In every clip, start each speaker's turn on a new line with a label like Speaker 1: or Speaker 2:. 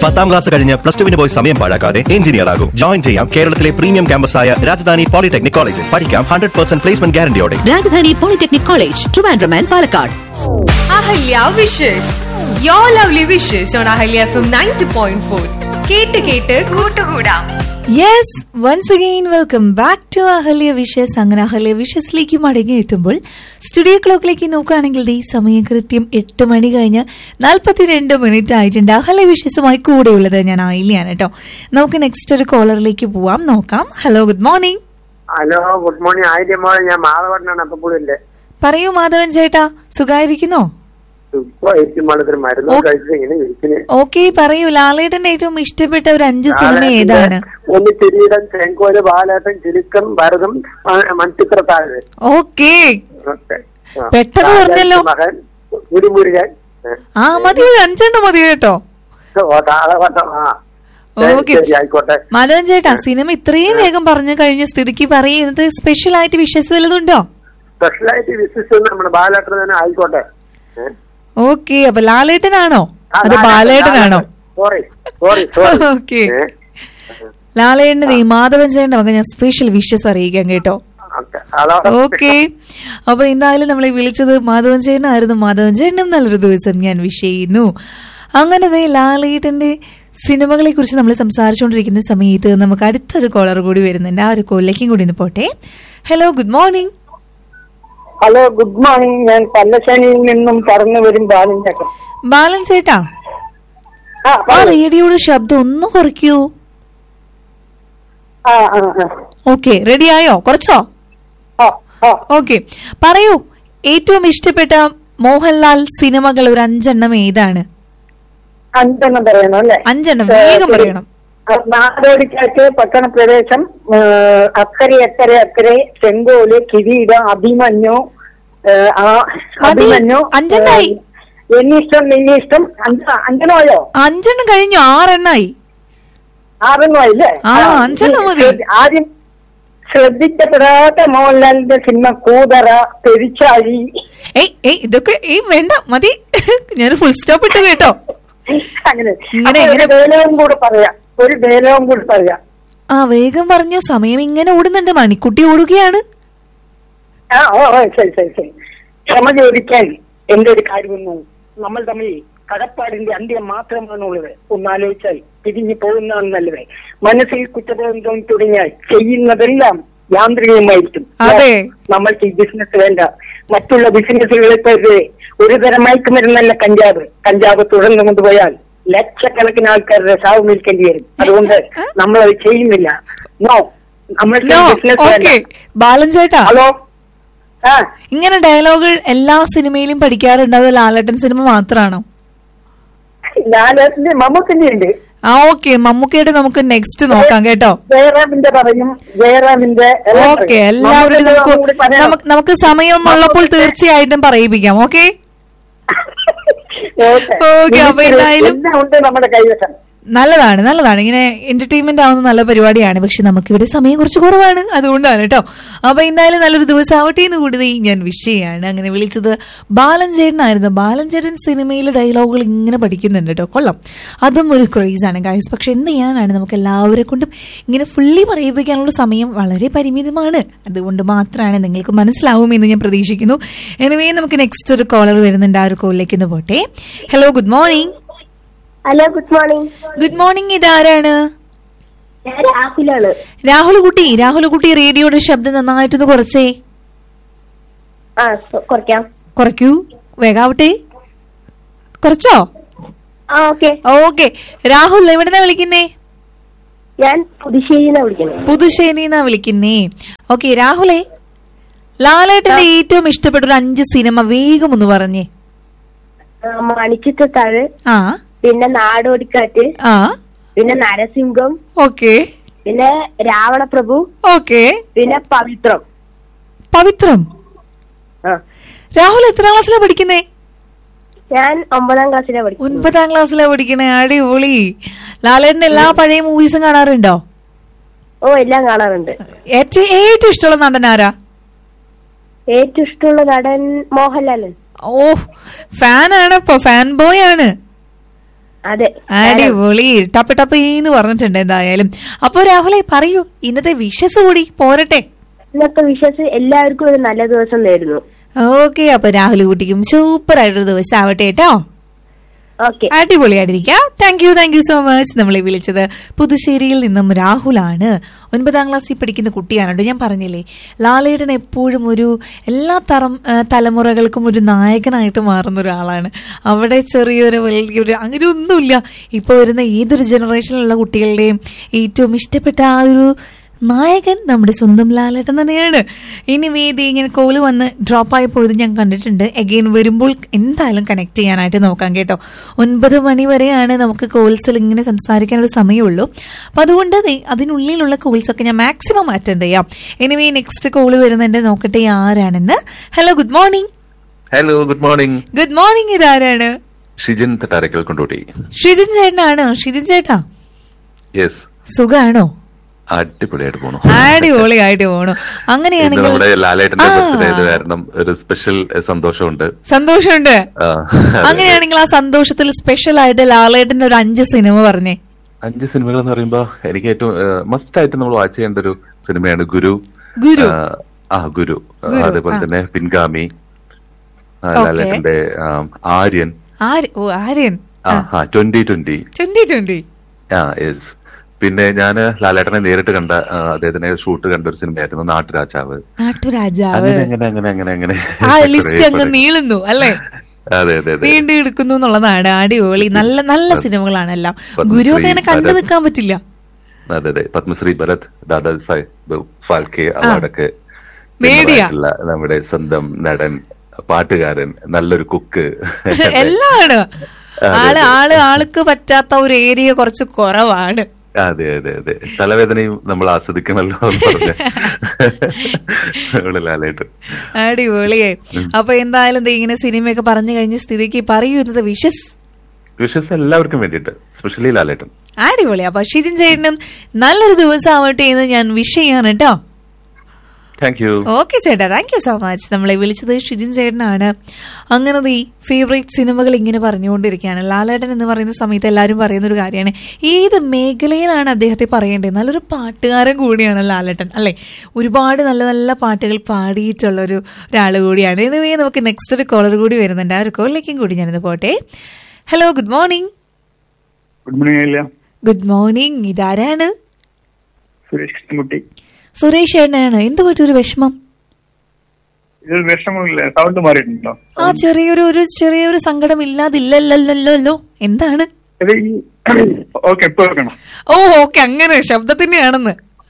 Speaker 1: പത്താം ക്ലാസ് കഴിഞ്ഞ് പ്ലസ് ടുവിന് പോയി സമയം പാഴാക്കാതെ എഞ്ചിനീയർ ആകും ജോയിൻ ചെയ്യാം കേരളത്തിലെ പ്രീമിയം ക്യാമ്പസായ രാജധാനി പോളിടെക്നിക് കോളേജിൽ പഠിക്കാം ഹൺഡ്രഡ് പെർസെന്റ് പ്ലേസ്മെന്റ് ഗ്യാരണ്ടിയോടെ
Speaker 2: Rajadhani polytechnic college Trivandrum and Palakkad
Speaker 3: Ahalya wishes yo lovely wishes on Ahalya F M ninety point four കേട്ട് കേട്ട് കൂട്ടുകൂടാം
Speaker 4: yes once again welcome back to Ahalya wishes അങ്ങനെ അഹല്യ വിഷസിലേക്ക് മടങ്ങി എത്തുമ്പോൾ സ്റ്റുഡിയോ ക്ലോക്കിലേക്ക് നോക്കുകയാണെങ്കിൽ ദേ സമയം കൃത്യം എട്ട് മണി കഴിഞ്ഞ് നാൽപ്പത്തിരണ്ട് മിനിറ്റ് ആയിട്ടുണ്ട് അഹല്യ വിഷസുമായി കൂടെയുള്ളത് ഞാൻ ആയില്ലാണ് കേട്ടോ നമുക്ക് നെക്സ്റ്റ് ഒരു കോളറിലേക്ക് പോവാം നോക്കാം hello good morning
Speaker 5: hello good morning ആയിരം മോളെ ഞാൻ മാധവണ്ണാണ് അപ്പപ്പുള്ളിന്റെ
Speaker 4: പറയൂ മാധവൻ ചേട്ടാ സുഖായിരിക്കുന്നോ
Speaker 5: ഇപ്പൊ ഏറ്റവും മോളത്തിൽ മരുന്ന്
Speaker 4: ഓ.
Speaker 5: കഴിച്ചിട്ട് ഇങ്ങനെ ഇരിക്കുന്നു
Speaker 4: ഓക്കെ പറയൂ ലാലേട്ടന്റെ ഏറ്റവും ഇഷ്ടപ്പെട്ട ഒരു അഞ്ച് സിനിമ ഏതാണ്
Speaker 5: ഒന്ന് കിരീടം ചെങ്കോല് ബാലേട്ടൻ ചിരുക്കം ഭരതം മൺചിത്രത്താഴ്
Speaker 4: ഓക്കെ പെട്ടെന്ന് പറഞ്ഞല്ലോ.
Speaker 5: മകൻ മുടിമുരുകൻ
Speaker 4: ആ മതി ഒരു അഞ്ചെണ്ണം മതി കേട്ടോ
Speaker 5: ഓ താളവട്ടം ആ ശരി,
Speaker 4: ഓക്കെ
Speaker 5: ശരി, ആയിക്കോട്ടെ
Speaker 4: മാധവൻ ചേട്ടാ സിനിമ ഇത്രയും വേഗം പറഞ്ഞു കഴിഞ്ഞ സ്ഥിതിക്ക് പറയുന്നത് സ്പെഷ്യൽ ആയിട്ട് വിശ്വസ് വല്ലതുണ്ടോ
Speaker 5: സ്പെഷ്യലായിട്ട് വിശ്വസിച്ച് നമ്മുടെ ബാലേട്ടൻ തന്നെ ആയിക്കോട്ടെ ഏ?
Speaker 4: ഓക്കെ അപ്പൊ ലാലേട്ടനാണോ
Speaker 5: ആ,
Speaker 4: അത് ബാലേട്ടനാണോ
Speaker 5: സോറി സോറി സോറി
Speaker 4: ഓക്കെ
Speaker 5: ഏ?
Speaker 4: ലാലേട്ടന്റെ ഈ മാധവൻ ചേട്ടന്റെ വക ഞാൻ സ്പെഷ്യൽ വിഷസ് അറിയിക്കാം കേട്ടോ
Speaker 5: ഓക്കെ അതോടെ
Speaker 4: ഓക്കെ അപ്പൊ എന്തായാലും നമ്മളെ വിളിച്ചത് മാധവൻ ചേട്ടനായിരുന്നു മാധവൻ ചേട്ടനും നല്ലൊരു ദിവസം ഞാൻ വിഷ് ചെയ്യുന്നു അങ്ങനെ ദേ ലാലേട്ടന്റെ സിനിമകളെ കുറിച്ച് നമ്മൾ സംസാരിച്ചുകൊണ്ടിരിക്കുന്ന സമയത്ത് നമുക്ക് അടുത്തൊരു കോളർ കൂടി വരുന്നുണ്ട് ആ ഒരു കോളിലേക്കും കൂടി ഒന്ന് പോട്ടെ hello good morning
Speaker 6: hello good morning ഞാൻ പല്ലശ്ശേനിയിൽ നിന്നും പറഞ്ഞു വരും ബാലിഞ്ചക്കം
Speaker 4: ബാലൻ ചേട്ടാ
Speaker 6: ആ
Speaker 4: ആ
Speaker 6: പറയൂ.
Speaker 4: റേഡിയോയുടെ ശബ്ദം ഒന്ന് കുറയ്ക്കൂ
Speaker 6: ആ ആ ആ.
Speaker 4: ഓക്കെ റെഡിയായോ കുറച്ചോ
Speaker 6: ആ ആ
Speaker 4: ഓക്കെ പറയൂ ഏറ്റവും ഇഷ്ടപ്പെട്ട മോഹൻലാൽ സിനിമകൾ ഒരു അഞ്ചെണ്ണം ഏതാണ്
Speaker 6: അഞ്ചെണ്ണം പറയണം അല്ലേ
Speaker 4: അഞ്ചെണ്ണം വേഗം പറയണം
Speaker 6: ആ, നാടോടിക്കാറ്റ് പട്ടണ പ്രദേശം ഏ, അക്കരെ അക്കരെ അക്കരെ ചെങ്കോല് കിരീടം അഭിമന്യു ഏ, ആ
Speaker 4: മതി.
Speaker 6: അഭിമന്യു
Speaker 4: അഞ്ചെണ്ണായി.
Speaker 6: ഏ, എന്നിഷ്ടം നിന്നിഷ്ടം അഞ്ച- അഞ്ചെണ്ണമായോ
Speaker 4: അഞ്ചെണ്ണം കഴിഞ്ഞു ആറെണ്ണായി
Speaker 6: ആറെണ്ണമായില്ലേ
Speaker 4: ആ, അഞ്ചെണ്ണം മതി.
Speaker 6: ശ്രദ്ധ- ആദ്യം ശ്രദ്ധിക്കപ്പെടാത്ത മോഹൻലാലിന്റെ സിനിമ കൂതറ പെരിച്ചാഴി
Speaker 4: ഏയ് ഏയ് ഇതൊക്കെ ഏയ് വേണ്ട മതി ഞാൻ ഫുൾ സ്റ്റോപ്പ് ഇട്ടു കേട്ടോ
Speaker 6: അങ്ങനെ
Speaker 4: ഇങ്ങനെ-
Speaker 6: അപ്പൊ ഒരു
Speaker 4: ഇങ്ങനെ-
Speaker 6: ഡയലോഗും കൂടെ പറയാം ഒരു ഡയലോഗും കൂടെ പറയാം
Speaker 4: ആ വേഗം പറഞ്ഞു സമയം ഇങ്ങനെ ഓടുന്നുണ്ട് മണിക്കുട്ടി ഓടുകയാണ്
Speaker 6: ആ ഓ ഓ ശരി ശരി ശരി ക്ഷമ ചോദിക്കാൻ എന്റെ ഒരു കാര്യമൊന്നു നമ്മൾ തമ്മിൽ കടപ്പാടിന്റെ അന്ത്യം മാത്രമാണുള്ളത് ഒന്നാലോചിച്ചാൽ പിരിഞ്ഞു പോകുന്നതാണ് നല്ലത് മനസ്സിൽ കുറ്റബോധം തുടങ്ങിയാൽ ചെയ്യുന്നതെല്ലാം യാന്ത്രികമായിരിക്കും
Speaker 4: അതെ.
Speaker 6: നമ്മൾക്ക് ഈ ബിസിനസ് വേണ്ട മറ്റുള്ള ബിസിനസ്സുകളെ പോലെ ഒരു തരം മയക്കുമരുന്നല്ല കഞ്ചാവ് കഞ്ചാവ് തുടർന്നു കൊണ്ടുപോയാൽ ലക്ഷക്കണക്കിന് ആൾക്കാരുടെ സാവ് നിൽക്കേണ്ടി വരും അതുകൊണ്ട് നമ്മൾ അത് ചെയ്യുന്നില്ല നോ നമ്മൾക്ക്
Speaker 4: നോ
Speaker 6: ബിസിനസ്
Speaker 4: ഓക്കെ
Speaker 6: വേണ്ട
Speaker 4: ബാലൻ ചേട്ടാ
Speaker 6: ഹലോ ആ
Speaker 4: ഇങ്ങനെ ഡയലോഗ് എല്ലാ സിനിമയിലും പഠിക്കാറുണ്ടോ അതോ ലാലേട്ടൻ സിനിമ മാത്രമാണോ
Speaker 6: ലാലേട്ടന്റെ മമ്മൂക്കിന്റെ ഉണ്ട്
Speaker 4: ആ ഓക്കെ മമ്മൂക്കയുടെ നമുക്ക് നെക്സ്റ്റ് നോക്കാം കേട്ടോ
Speaker 6: ജയറാമിന്റെ പറയും ജയറാമിന്റെ എല്ലാം
Speaker 4: ഓക്കെ
Speaker 6: പറയും.
Speaker 4: എല്ലാവരുടെയും
Speaker 6: മമ്മൂക്കിന്റെ
Speaker 4: നമുക്ക്
Speaker 6: കൂടി പറയാം.
Speaker 4: നമുക്ക് നമുക്ക് സമയമുള്ളപ്പോൾ തീർച്ചയായിട്ടും പറയിപ്പിക്കാം ഓക്കെ
Speaker 6: ഓക്കെ.
Speaker 4: ഓക്കെ, അപ്പൊ എന്തായാലും-
Speaker 6: എല്ലാം ഉണ്ട് നമ്മുടെ കൈവശം
Speaker 4: നല്ലതാണ് നല്ലതാണ് ഇങ്ങനെ എന്റർടൈൻമെന്റ് ആവുന്ന നല്ല പരിപാടിയാണ് പക്ഷെ നമുക്കിവിടെ സമയം കുറച്ച് കുറവാണ് അതുകൊണ്ടാണ് കേട്ടോ അപ്പൊ എന്തായാലും നല്ലൊരു ദിവസം ആവട്ടെ എന്ന് കൂടി ഞാൻ വിഷ് ചെയ്യാണ് അങ്ങനെ വിളിച്ചത് ബാലൻ ചേട്ടനായിരുന്നു ബാലൻ ചേട്ടൻ സിനിമയിലെ ഡയലോഗുകൾ ഇങ്ങനെ പഠിക്കുന്നുണ്ട് കേട്ടോ കൊള്ളാം അതും ഒരു ക്രേസ് ആണ് ഗൈസ് പക്ഷെ എന്ത് ചെയ്യാനാണ് നമുക്ക് എല്ലാവരെ കൊണ്ടും ഇങ്ങനെ ഫുള്ളി പറയിപ്പിക്കാനുള്ള സമയം വളരെ പരിമിതമാണ് അതുകൊണ്ട് മാത്രമാണ് നിങ്ങൾക്ക് മനസ്സിലാവുമെന്ന് ഞാൻ പ്രതീക്ഷിക്കുന്നു എനിവേ നമുക്ക് നെക്സ്റ്റ് ഒരു കോളർ വരുന്നുണ്ട് ആ ഒരു കോളിലേക്ക് ഒന്ന് പോട്ടെ hello good morning
Speaker 7: hello good morning
Speaker 4: good morning ഇതാരാണ്
Speaker 7: ഞാൻ രാഹുലാണ്
Speaker 4: രാഹുൽ കുട്ടി രാഹുൽ കുട്ടി റേഡിയോയുടെ ശബ്ദം നന്നായിട്ടൊന്ന് കുറച്ചേ
Speaker 7: ആ സോ- കുറയ്ക്കാം
Speaker 4: കുറയ്ക്കൂ വേഗാവട്ടെ കുറച്ചോ
Speaker 7: ആ ഓക്കെ
Speaker 4: ഓക്കെ രാഹുൽ എവിടെന്നാ വിളിക്കുന്നേ
Speaker 7: ഞാൻ പുതുശ്ശേരിന്നാ വിളിക്കുന്നത്
Speaker 4: പുതുശ്ശേരിന്നാ വിളിക്കുന്നേ ഓക്കെ രാഹുലേ ലാലേട്ടന്റെ ഏറ്റവും ഇഷ്ടപ്പെട്ട ഒരു അഞ്ച് സിനിമ വേഗം ഒന്ന് പറഞ്ഞേ
Speaker 7: ആ, മണിച്ചിത്രത്താഴ്
Speaker 4: ആ
Speaker 7: പിന്നെ നാടോടിക്കാറ്റ്
Speaker 4: ആ
Speaker 7: പിന്നെ നരസിംഹം
Speaker 4: ഓക്കെ
Speaker 7: പിന്നെ രാവണപ്രഭു
Speaker 4: ഓക്കെ
Speaker 7: പിന്നെ പവിത്രം
Speaker 4: പവിത്രം
Speaker 7: ആ
Speaker 4: രാഹുൽ എത്രാം ക്ലാസ്സിലാ പഠിക്കുന്നേ
Speaker 7: ഞാൻ ഒമ്പതാം ക്ലാസ്സിലാണ് പഠിക്കുന്നത്
Speaker 4: ഒൻപതാം ക്ലാസ്സിലാ പഠിക്കണേ അടിപൊളി ലാലേട്ടന്റെ എല്ലാ പഴയ മൂവീസും കാണാറുണ്ടോ
Speaker 7: ഓ എല്ലാം കാണാറുണ്ട്
Speaker 4: ഏറ്റവും ഏറ്റവും ഇഷ്ടമുള്ള നടൻ ആരാ
Speaker 7: ഏറ്റവും ഇഷ്ടമുള്ള നടൻ മോഹൻലാലൻ
Speaker 4: ഓ ഫാനാണ് ഇപ്പൊ ഫാൻ ബോയ് ആണ്
Speaker 7: അതെ
Speaker 4: അടിപൊളി ടപ്പ് ടപ്പ് എന്ന് പറഞ്ഞിട്ടുണ്ട് എന്തായാലും അപ്പൊ രാഹുലെ പറയൂ ഇന്നത്തെ വിഷസ് കൂടി പോരട്ടെ
Speaker 7: ഇന്നത്തെ വിശ്വസ് എല്ലാവർക്കും ഒരു നല്ല ദിവസം നേരുന്നു
Speaker 4: ഓക്കെ അപ്പൊ രാഹുൽ കുട്ടിക്കും സൂപ്പർ ആയിട്ടൊരു ദിവസം ആവട്ടെ കേട്ടോ
Speaker 7: ഓക്കെ
Speaker 4: അടിപൊളിയായിട്ടിരിക്കാം thank you thank you so much നമ്മളെ വിളിച്ചത് പുതുശ്ശേരിയിൽ നിന്നും രാഹുലാണ് ഒൻപതാം ക്ലാസ്സിൽ പഠിക്കുന്ന കുട്ടിയാണ് കേട്ടോ ഞാൻ പറഞ്ഞില്ലേ ലാലേട്ടൻ എപ്പോഴും ഒരു എല്ലാ തരം ആ, തലമുറകൾക്കും ഒരു നായകനായിട്ട് മാറുന്ന ഒരാളാണ് അവിടെ ചെറിയൊരു വലിയൊരു അങ്ങനെ ഒന്നുമില്ല ഇപ്പൊ വരുന്ന ഏതൊരു ജനറേഷനിലുള്ള കുട്ടികളുടെയും ഏറ്റവും ഇഷ്ടപ്പെട്ട ആ ഒരു നായകൻ നമ്മുടെ സ്വന്തം ലാലേട്ടൻ തന്നെയാണ് ഇനി വേദി ഇങ്ങനെ കോള് വന്ന് ഡ്രോപ്പ് ആയി പോയത് ഞാൻ കണ്ടിട്ടുണ്ട് എഗെയിൻ വരുമ്പോൾ എന്തായാലും കണക്ട് ചെയ്യാനായിട്ട് നോക്കാം കേട്ടോ ഒൻപത് മണി വരെയാണ് നമുക്ക് കോൾസിൽ ഇങ്ങനെ സംസാരിക്കാനൊരു സമയമുള്ളൂ അപ്പൊ അതുകൊണ്ട് ദേ അതിനുള്ളിലുള്ള കോൾസ് ഒക്കെ ഞാൻ മാക്സിമം അറ്റൻഡ് ചെയ്യാം എനിവേ നെക്സ്റ്റ് കോള് വരുന്നുണ്ട് നോക്കട്ടെ ആരാണെന്ന് hello good morning
Speaker 8: hello good morning
Speaker 4: good morning ഇതാരാണ്
Speaker 8: ഷിജിൻ തട്ടാരക്കൽ കൊണ്ടോട്ടി
Speaker 4: ഷിജിൻ ചേട്ടനാണോ ഷിജിൻ ചേട്ടാ
Speaker 8: യെസ്
Speaker 4: സുഖാണോ
Speaker 8: അടിപൊളിയായിട്ട് പോണു
Speaker 4: അടിപൊളിയായിട്ട് പോണു
Speaker 8: ഇന്ന്
Speaker 4: അങ്ങനെയാണെങ്കിൽ
Speaker 8: നമ്മുടെ ലാലേട്ടന്റെ
Speaker 4: ആ.
Speaker 8: ബർത്ത്ഡേ കാരണം ഒരു സ്പെഷ്യൽ സന്തോഷമുണ്ട്
Speaker 4: സന്തോഷമുണ്ട്
Speaker 8: ആ, അതെ.
Speaker 4: അങ്ങനെയാണെങ്കിൽ ആ സന്തോഷത്തിൽ സ്പെഷ്യൽ ആയിട്ട് ലാലേട്ടന്റെ ഒരു അഞ്ച് സിനിമ പറഞ്ഞേ
Speaker 8: അഞ്ച് സിനിമകൾ എന്ന് പറയുമ്പോ എനിക്ക് ഏറ്റവും മസ്റ്റ് ആയിട്ട് നമ്മൾ വാച്ച് ചെയ്യേണ്ട ഒരു സിനിമയാണ് ഗുരു
Speaker 4: ഗുരു.
Speaker 8: ആ, ആ ഗുരു ആ,
Speaker 4: ഗുരു,
Speaker 8: അതേപോലെ
Speaker 4: ആ.
Speaker 8: തന്നെ പിൻഗാമി ആ,
Speaker 4: Okay.
Speaker 8: ലാലേട്ടന്റെ ആ, ആര്യൻ
Speaker 4: ആര് ഓ ആര്യൻ
Speaker 8: ആ ആ ട്വന്റി ട്വന്റി
Speaker 4: ട്വന്റി ട്വന്റി
Speaker 8: ആ യെസ് പിന്നെ ഞാൻ ലാലേട്ടനെ നേരിട്ട് കണ്ട ആ, അദ്ദേഹത്തിന്റെ ഷൂട്ട് കണ്ട ഒരു സിനിമയായിരുന്നു നാട്ടുരാജാവ്
Speaker 4: നാട്ടുരാജാവ്
Speaker 8: അങ്ങനെ അങ്ങനെ അങ്ങനെ അങ്ങനെ അങ്ങനെ
Speaker 4: ആ
Speaker 8: കുറേ
Speaker 4: ലിസ്റ്റ് അങ്ങ്
Speaker 8: പടം.
Speaker 4: നീളുന്നു അല്ലേ
Speaker 8: അതെ അതെ അതെ
Speaker 4: നീണ്ടു എടുക്കുന്നു എന്നുള്ളതാണ് അടിപൊളി നല്ല നല്ല സിനിമകളാണെല്ലാം
Speaker 8: പത്മശ്രീ,
Speaker 4: ഗുരു അങ്ങനെ കണ്ടു
Speaker 8: ഭരത്.
Speaker 4: നിൽക്കാൻ പറ്റില്ല
Speaker 8: അതെ അതെ പത്മശ്രീ ഭരത് ദാദാ സാഹിബ് ഫാൽക്കെ അവാർഡൊക്കെ
Speaker 4: നേടിയ.
Speaker 8: എന്നതായിട്ടുള്ള നമ്മുടെ സ്വന്തം നടൻ പാട്ടുകാരൻ നല്ലൊരു കുക്ക്
Speaker 4: എല്ലാം ആണ്
Speaker 8: അതെ,
Speaker 4: ആള്
Speaker 8: അതെ.
Speaker 4: ആള് ആൾക്ക് പറ്റാത്ത ഒരു ഏരിയ കുറച്ച് കുറവാണ്
Speaker 8: അതെ അതെ അതെ തലവേദനയും നമ്മൾ ആസ്വദിക്കണമല്ലോ എന്ന് പറഞ്ഞ് നമ്മള് ലാലേട്ടൻ
Speaker 4: അടിപൊളിയായി അപ്പൊ എന്തായാലും ദേ ഇങ്ങനെ സിനിമയൊക്കെ പറഞ്ഞു കഴിഞ്ഞ സ്ഥിതിക്ക് പറയൂ ഇന്നത്തെ വിഷസ്
Speaker 8: വിഷസ് എല്ലാവർക്കും വേണ്ടിയിട്ട് സ്പെഷ്യലി ലാലേട്ടൻ
Speaker 4: അടിപൊളി അപ്പൊ ഷിജിൻ ചേട്ടനും നല്ലൊരു ദിവസം ആവട്ടെ എന്ന് ഞാൻ വിഷ് ചെയ്യാണ് കേട്ടോ
Speaker 8: താങ്ക് യു
Speaker 4: ഓക്കെ ചേട്ടാ താങ്ക് യു സോ മച്ച് നമ്മളെ വിളിച്ചത് ഷിജിൻ ചേട്ടനാണ് അങ്ങനെ ഈ ഫേവറേറ്റ് സിനിമകൾ ഇങ്ങനെ പറഞ്ഞുകൊണ്ടിരിക്കുകയാണ് ലാലേട്ടൻ എന്ന് പറയുന്ന സമയത്ത് എല്ലാവരും പറയുന്ന ഒരു കാര്യമാണ് ഏത് മേഖലയിലാണ് അദ്ദേഹത്തെ പറയേണ്ടത് നല്ലൊരു പാട്ടുകാരൻ കൂടിയാണ് ലാലേട്ടൻ അല്ലെ ഒരുപാട് നല്ല നല്ല പാട്ടുകൾ പാടിയിട്ടുള്ള ഒരു ഒരാൾ കൂടിയാണ് ഇതുവേ നമുക്ക് നെക്സ്റ്റ് ഒരു കോളർ കൂടി വരുന്നുണ്ട് ആ ഒരു കോളിലേക്കും കൂടി ഞാനിത് പോട്ടെ hello good morning
Speaker 9: good morning അല്ല
Speaker 4: ഗുഡ് മോർണിംഗ് ഇതാരാണ്
Speaker 9: സുരേഷ് കൃഷ്ണൻകുട്ടി
Speaker 4: സുരേഷ് ചേട്ടനാണ് എന്ത് പറ്റൊരു വിഷമം
Speaker 9: ഇത് വിഷമമില്ല സൗണ്ട് മാറിയിട്ടുണ്ടോ
Speaker 4: ആ ചെറിയൊരു ഒരു ചെറിയൊരു സങ്കടം ഇല്ലാതില്ലല്ലോ എന്താണ്
Speaker 9: ഇത് ഈ ഓക്കെ ഇപ്പൊ വെക്കണം
Speaker 4: ഓ ഓക്കെ അങ്ങനെ ശബ്ദത്തിന്റെയാണെന്ന്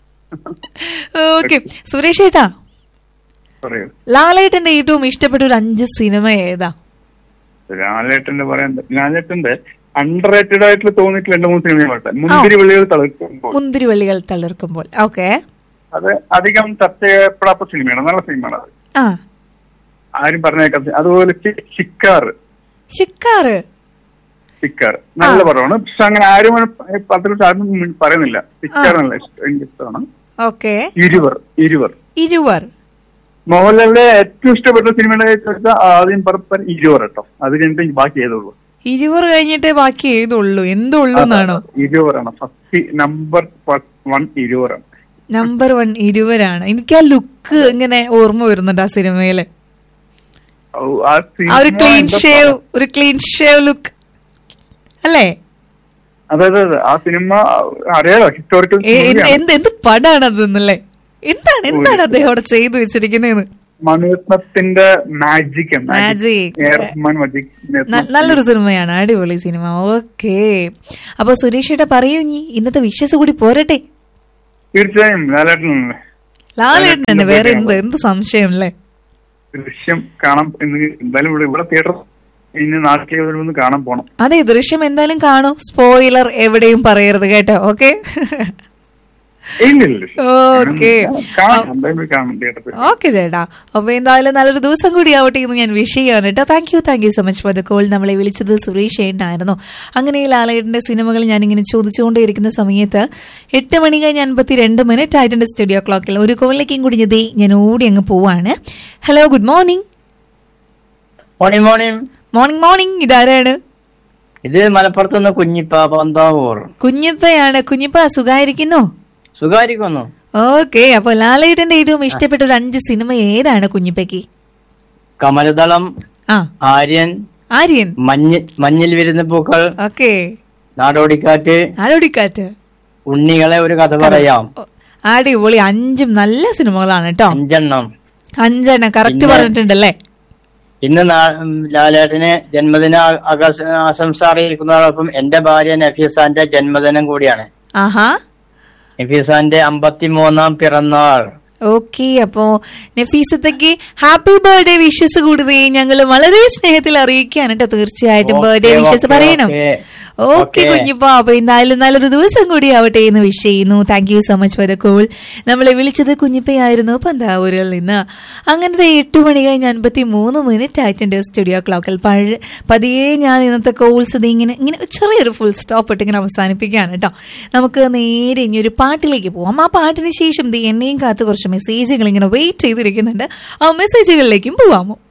Speaker 4: ഓക്കെ സുരേഷ് ഏട്ടാ
Speaker 9: പറയൂ
Speaker 4: ലാലേട്ടന്റെ ഏറ്റവും ഇഷ്ടപ്പെട്ട ഒരു അഞ്ച് സിനിമ ഏതാ
Speaker 9: ലാലേട്ടന്റെ പറയാൻ ലാലേട്ടന്റെ അണ്ടർ റേറ്റഡ് ആയിട്ട് തോന്നിയിട്ട് രണ്ട് മൂന്ന് സിനിമകളുണ്ട് മുന്തിരി വെള്ളികൾ തളർക്കുമ്പോൾ
Speaker 4: മുന്തിരിവള്ളികൾ തളിർക്കുമ്പോൾ ഓക്കെ
Speaker 9: അത് അധികം ചർച്ച ചെയ്യപ്പെടാത്ത സിനിമയാണ് നല്ല സിനിമയാണ് അത്
Speaker 4: ആ
Speaker 9: ആരും പറഞ്ഞേക്കാം അതുപോലെ ചി- ചിക്കാർ
Speaker 4: ഷിക്കാറ്
Speaker 9: ചിക്കാർ നല്ല പടമാണ് പക്ഷെ അങ്ങനെ ആരും അങ്ങനെ പത്രത്തിൽ ആരും പറയുന്നില്ല ചിക്കാർ നല്ല ഇഷ്ടം എനിക്ക് ഇഷ്ടമാണ്
Speaker 4: ഓക്കെ
Speaker 9: ഇരുവർ ഇരുവർ
Speaker 4: ഇരുവർ
Speaker 9: മോഹൻലാലിന്റെ ഏറ്റവും ഇഷ്ടപ്പെട്ട സിനിമയുടെ ചോദിച്ചാൽ ആദ്യം പറപ്പൻ ഇരുവർ കേട്ടോ അത് കഴിഞ്ഞിട്ട് ബാക്കി ഏതുള്ളൂ
Speaker 4: ഇരുവർ കഴിഞ്ഞിട്ടേ ബാക്കി ഏതുള്ളൂ എന്തുള്ളൂ എന്നാണോ
Speaker 9: ഇരുവറാണ് ഫസ്റ്റ് നമ്പർ വൺ ഇരുവറാണ്
Speaker 4: നമ്പർ വൺ ഇരുവരാണ് എനിക്ക് ആ ലുക്ക് ഇങ്ങനെ ഓർമ്മ വരുന്നുണ്ട് ആ സിനിമയില്
Speaker 9: ഔ, ആ
Speaker 4: ആ ഒരു
Speaker 9: സിനിമ
Speaker 4: ക്ലീൻ
Speaker 9: എന്താ
Speaker 4: ഷേവ്
Speaker 9: പറയാ?
Speaker 4: ഒരു ക്ലീൻ ഷേവ് ലുക്ക് അല്ലേ
Speaker 9: അതെ അതെ അതെ ആ സിനിമ അറിയാലോ ഹിസ്റ്റോറിക്കൽ
Speaker 4: ഏ, എന്ത് എന്ത് എന്ത് പടാണ് അതെന്നല്ലേ എന്താണ് എന്താണ് അദ്ദേഹം അവിടെ ചെയ്തു വെച്ചിരിക്കുന്നതെന്ന്
Speaker 9: മണിരത്നത്തിന്റെ മാജിക്
Speaker 4: Magic.
Speaker 9: മാജിക്
Speaker 4: ന- നല്ലൊരു സിനിമയാണ് അടിപൊളി സിനിമ ഓക്കെ അപ്പൊ സുരേഷ് ഏട്ടാ പറയൂ ഇനി ഇന്നത്തെ വിശ്വസ് കൂടി പോരട്ടെ
Speaker 9: തീർച്ചയായും ലാലേട്ടനല്ലേ
Speaker 4: ലാലേട്ടൻ തന്നെ
Speaker 9: ലാലേട്ടന്റെ
Speaker 4: വേറെ എന്ത്
Speaker 9: birthday
Speaker 4: എന്ത് സംശയം അല്ലേ
Speaker 9: ദൃശ്യം കാണാൻ എന്ന് എന്തായാലും ഇവിടെ ഇവിടെ തിയേറ്റർ ഇനി നാട്ടിൽ വരുമെന്ന് കാണാൻ പോണം
Speaker 4: അതെ ദൃശ്യം എന്തായാലും കാണൂ സ്പോയിലർ എവിടെയും പറയരുത് കേട്ടോ ഓക്കെ
Speaker 9: ഇല്ല ഇല്ല
Speaker 4: ഓക്കെ
Speaker 9: കാണാം എന്തായാലും പോയി കാണാം തിയേറ്ററിൽ
Speaker 4: ഓക്കെ ചേട്ടാ അപ്പൊ എന്തായാലും നല്ലൊരു ദിവസം കൂടി ആവട്ടെ എന്ന് ഞാൻ വിഷ് ചെയ്യാണ് കേട്ടോ thank you thank you so much for the call നമ്മളെ വിളിച്ചത് സുരേഷ് ഏട്ടനായിരുന്നു അങ്ങനെ ഈ ലാലേട്ടന്റെ സിനിമകൾ ഞാൻ ഇങ്ങനെ ചോദിച്ചുകൊണ്ടേയിരിക്കുന്ന സമയത്ത് എട്ട് മണി കഴിഞ്ഞ് അൻപത്തി രണ്ട് മിനിറ്റ് ആയിട്ടുണ്ട് സ്റ്റുഡിയോ ക്ലോക്കിൽ ഒരു കോളിലേക്കും കൂടി ദേ ഞാൻ ഓടി അങ്ങ് പോവാണ് hello good morning
Speaker 10: morning morning
Speaker 4: morning morning ഇതാരാണ്
Speaker 10: ഇത് മലപ്പുറത്ത് നിന്ന് കുഞ്ഞിപ്പ പന്താവൂർ
Speaker 4: കുഞ്ഞിപ്പയാണ് കുഞ്ഞിപ്പ സുഖായിരിക്കുന്നോ
Speaker 10: സുഖായിരിക്കുന്നു
Speaker 4: ഓക്കെ അപ്പൊ ലാലേട്ടന്റെ ഏറ്റവും ഇഷ്ടപ്പെട്ട ഒരു അഞ്ച് സിനിമ ഏതാണ് കുഞ്ഞിപ്പയ്ക്ക്
Speaker 10: കമലദളം
Speaker 4: ആ
Speaker 10: ആര്യൻ
Speaker 4: ആര്യൻ
Speaker 10: മഞ്ഞ മഞ്ഞിൽ വിരുന്ന പൂക്കൾ
Speaker 4: ഓക്കെ
Speaker 10: നാടോടിക്കാറ്റ്
Speaker 4: ആടോടിക്കാറ്റ്
Speaker 10: ഉണ്ണികളെ ഒരു കഥ പറയാം
Speaker 4: അടിപൊളി അഞ്ചും നല്ല സിനിമകളാണ് കേട്ടോ
Speaker 10: അഞ്ചെണ്ണം
Speaker 4: അഞ്ചെണ്ണം കറക്റ്റ്
Speaker 10: പിന്നെ-
Speaker 4: പറഞ്ഞിട്ടുണ്ടല്ലേ
Speaker 10: ഇന്ന് നാ- ഉം, ലാലേട്ടന് ജന്മദിന ആ- ആകാശ- ആശംസ അറിയിക്കുന്നതോടൊപ്പം എന്റെ ഭാര്യ നഫീസാന്റെ ജന്മദിനം കൂടിയാണ്
Speaker 4: ആഹാ
Speaker 10: നഫീസാന്റെ അമ്പത്തിമൂന്നാം പിറന്നാൾ
Speaker 4: ഓക്കെ അപ്പോ നഫീസത്തേക്ക് ഹാപ്പി ബർത്ത്ഡേ വിഷസ് കൂടുതൽ ഞങ്ങൾ വളരെ സ്നേഹത്തിൽ അറിയിക്കുകയാണ് കേട്ടോ തീർച്ചയായിട്ടും
Speaker 10: ഓക്കേ,
Speaker 4: ബർത്ത്ഡേ വിഷസ്
Speaker 10: ഓക്കേ,
Speaker 4: പറയണം
Speaker 10: ഓക്കേ.
Speaker 4: Okay
Speaker 10: okay.
Speaker 4: കുഞ്ഞിപ്പോ അപ്പൊ എന്തായാലും നല്ലൊരു ദിവസം കൂടി ആവട്ടെ എന്ന് വിഷ് ചെയ്യുന്നു thank you so much for the call നമ്മളെ വിളിച്ചത് കുഞ്ഞിപ്പയായിരുന്നു പന്താവൂരിൽ നിന്ന് അങ്ങനത്തെ എട്ട് മണി കഴിഞ്ഞ് അൻപത്തി മൂന്ന് മിനിറ്റ് ആയിട്ടുണ്ട് സ്റ്റുഡിയോ ക്ലോക്കിൽ പഴ പതിയെ ഞാൻ ഇന്നത്തെ കോൾസ് ഇത് ഇങ്ങനെ ഇങ്ങനെ ചെറിയൊരു ഫുൾ സ്റ്റോപ്പ് ഇട്ട് ഇങ്ങനെ അവസാനിപ്പിക്കുകയാണ് കേട്ടോ നമുക്ക് നേരെ ഇനി ഒരു പാട്ടിലേക്ക് പോവാം ആ പാട്ടിന് ശേഷം ദേ എന്നെയും കാത്ത് കുറച്ച് മെസ്സേജുകൾ ഇങ്ങനെ വെയിറ്റ് ചെയ്തിരിക്കുന്നുണ്ട് ആ മെസ്സേജുകളിലേക്കും പോവാമോ